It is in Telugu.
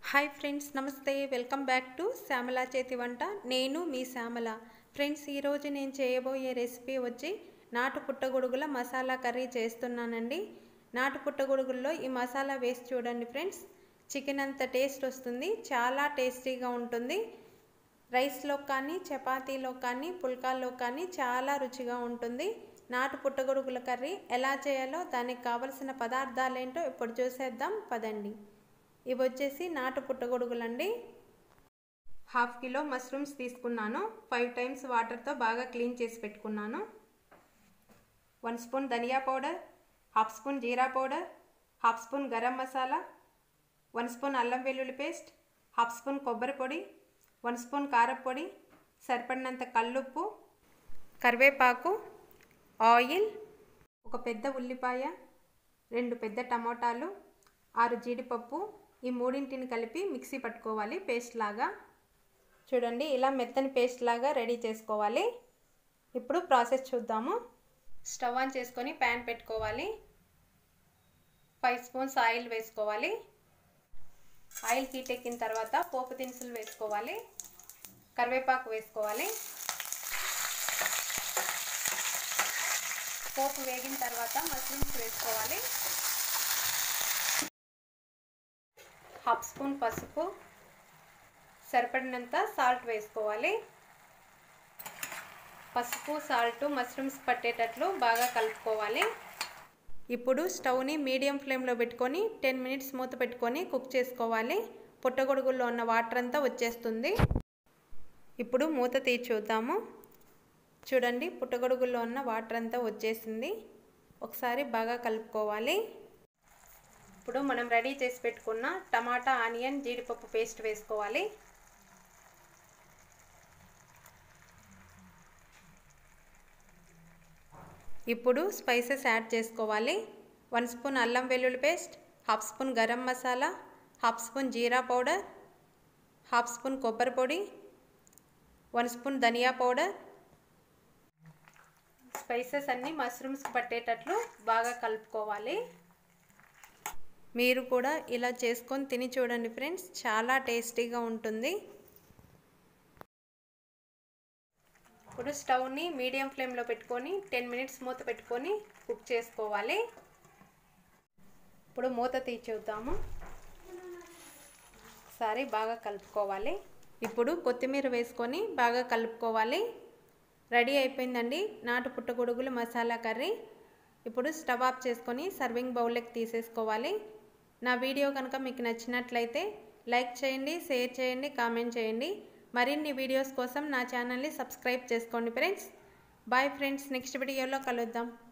హాయ్ ఫ్రెండ్స్ నమస్తే వెల్కమ్ బ్యాక్ టు శ్యామల చేతి వంట నేను మీ శ్యామల ఫ్రెండ్స్ ఈరోజు నేను చేయబోయే రెసిపీ వచ్చి నాటు పుట్టగొడుగుల మసాలా కర్రీ చేస్తున్నానండి నాటు పుట్టగొడుగుల్లో ఈ మసాలా వేసి చూడండి ఫ్రెండ్స్ చికెన్ అంత టేస్ట్ వస్తుంది చాలా టేస్టీగా ఉంటుంది రైస్లో కానీ చపాతీలో కానీ పుల్కాల్లో కానీ చాలా రుచిగా ఉంటుంది నాటు పుట్టగొడుగుల కర్రీ ఎలా చేయాలో దానికి కావలసిన పదార్థాలు ఏంటో ఇప్పుడు చూసేద్దాం పదండి ఇవి వచ్చేసి నాటు పుట్టగొడుగులండి హాఫ్ కిలో మష్రూమ్స్ తీసుకున్నాను ఫైవ్ టైమ్స్ వాటర్తో బాగా క్లీన్ చేసి పెట్టుకున్నాను వన్ స్పూన్ ధనియా పౌడర్ హాఫ్ స్పూన్ జీరా powder half spoon garam masala one spoon అల్లం వెల్లుల్లి పేస్ట్ హాఫ్ స్పూన్ కొబ్బరి పొడి వన్ స్పూన్ కారపొడి సరిపడినంత కల్లుప్పు కరివేపాకు ఆయిల్ ఒక పెద్ద ఉల్లిపాయ రెండు పెద్ద టమోటాలు ఆరు జీడిపప్పు ఈ మూడింటిని కలిపి మిక్సీ పట్టుకోవాలి పేస్ట్ లాగా చూడండి ఇలా మెత్తని పేస్ట్ లాగా రెడీ చేసుకోవాలి ఇప్పుడు ప్రాసెస్ చూద్దాము స్టవ్ ఆన్ చేసుకొని ప్యాన్ పెట్టుకోవాలి ఫైవ్ స్పూన్స్ ఆయిల్ వేసుకోవాలి ఆయిల్ హీట్ ఎక్కిన తర్వాత పోపు దినుసులు వేసుకోవాలి కరివేపాకు వేసుకోవాలి పోపు వేగిన తర్వాత మష్రూమ్స్ వేసుకోవాలి హాఫ్ స్పూన్ పసుపు సరిపడినంత సాల్ట్ వేసుకోవాలి పసుపు సాల్ట్ మష్రూమ్స్ పట్టేటట్లు బాగా కలుపుకోవాలి ఇప్పుడు స్టవ్ని మీడియం ఫ్లేమ్లో పెట్టుకొని టెన్ మినిట్స్ మూత పెట్టుకొని కుక్ చేసుకోవాలి పుట్టగొడుగుల్లో ఉన్న వాటర్ అంతా వచ్చేస్తుంది ఇప్పుడు మూత తీసి చూద్దాము చూడండి పుట్టగొడుగుల్లో ఉన్న వాటర్ అంతా వచ్చేసింది ఒకసారి బాగా కలుపుకోవాలి ఇప్పుడు మనం రెడీ చేసి పెట్టుకున్న టమాటా ఆనియన్ జీడిపప్పు పేస్ట్ వేసుకోవాలి ఇప్పుడు స్పైసెస్ యాడ్ చేసుకోవాలి వన్ స్పూన్ అల్లం వెల్లుల్లి paste half spoon garam masala half spoon జీరా పౌడర్ హాఫ్ స్పూన్ కొబ్బరి పొడి వన్ స్పూన్ ధనియా పౌడర్ స్పైసెస్ అన్నీ మష్రూమ్స్ పట్టేటట్లు బాగా కలుపుకోవాలి మీరు కూడా ఇలా చేసుకొని తిని చూడండి ఫ్రెండ్స్ చాలా టేస్టీగా ఉంటుంది ఇప్పుడు స్టవ్ని మీడియం ఫ్లేమ్లో పెట్టుకొని టెన్ మినిట్స్ మూత పెట్టుకొని కుక్ చేసుకోవాలి ఇప్పుడు మూత తీసి చూద్దాము ఒకసారి బాగా కలుపుకోవాలి ఇప్పుడు కొత్తిమీర వేసుకొని బాగా కలుపుకోవాలి రెడీ అయిపోయిందండి నాటు పుట్టగొడుగులు మసాలా కర్రీ ఇప్పుడు స్టవ్ ఆఫ్ చేసుకొని సర్వింగ్ బౌల్లోకి తీసేసుకోవాలి నా వీడియో కనుక మీకు నచ్చినట్లయితే లైక్ చేయండి షేర్ చేయండి కామెంట్ చేయండి మరిన్ని వీడియోస్ కోసం నా ఛానల్ని సబ్స్క్రైబ్ చేసుకోండి ఫ్రెండ్స్ బాయ్ ఫ్రెండ్స్ నెక్స్ట్ వీడియోలో కలుద్దాం